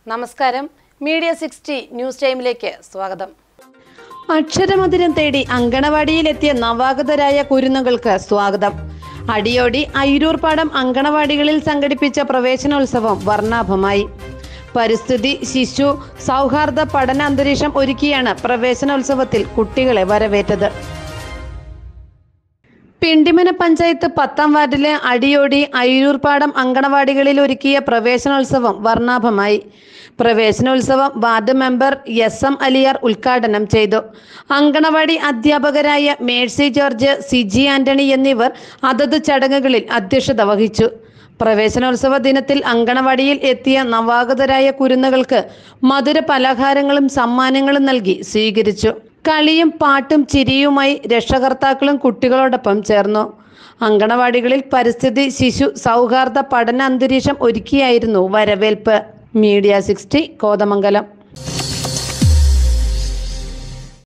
നമസ്കാരം media sixty news ടൈമിലേക്ക് സ്വാഗതം അക്ഷരമധുരം തേടി അങ്കണവാടിയിലെത്തിയ നവാഗതരായ കുരുന്നുകൾക്ക് സ്വാഗതം അടിയോടി അയിരൂർപ്പാടം അങ്കണവാടികളിൽ സംഘടിപ്പിച്ച പ്രവേശനോത്സവം വർണ്ണാഭമായി പരിസ്ഥിതി ശിശു സൗഹാർദ്ദ പഠന അന്തരീക്ഷം ഒരുക്കിയാണ് പ്രവേശനോത്സവത്തിൽ കുട്ടികളെ വരവേറ്റത് പിണ്ടിമന പഞ്ചായത്ത് പത്താം വാർഡിലെ അടിയോടി അയിരൂർപ്പാടം അങ്കണവാടികളിൽ ഒരുക്കിയ പ്രവേശനോത്സവം വർണ്ണാഭമായി പ്രവേശനോത്സവം ward member S M Aliyar ഉദ്ഘാടനം ചെയ്തു അങ്കണവാടി അധ്യാപകരായ മേഴ്സി ജോർജ് സിജി ആന്റണി എന്നിവർ അതത് ചടങ്ങുകളിൽ അധ്യക്ഷത വഹിച്ചു പ്രവേശനോത്സവ ദിനത്തിൽ അങ്കണവാടിയിൽ എത്തിയ നവാഗതരായ കുരുന്നുകൾക്ക് മധുര പലഹാരങ്ങളും സമ്മാനങ്ങളും നൽകി സ്വീകരിച്ചു കളിയും പാട്ടും ചിരിയുമായി രക്ഷകർത്താക്കളും കുട്ടികളോടൊപ്പം ചേർന്നു അങ്കണവാടികളിൽ പരിസ്ഥിതി ശിശു സൗഹാർദ്ദ പഠന അന്തരീക്ഷം ഒരുക്കിയായിരുന്നു വരവേൽപ്പ് മീഡിയ സിക്സ്റ്റി കോതമംഗലം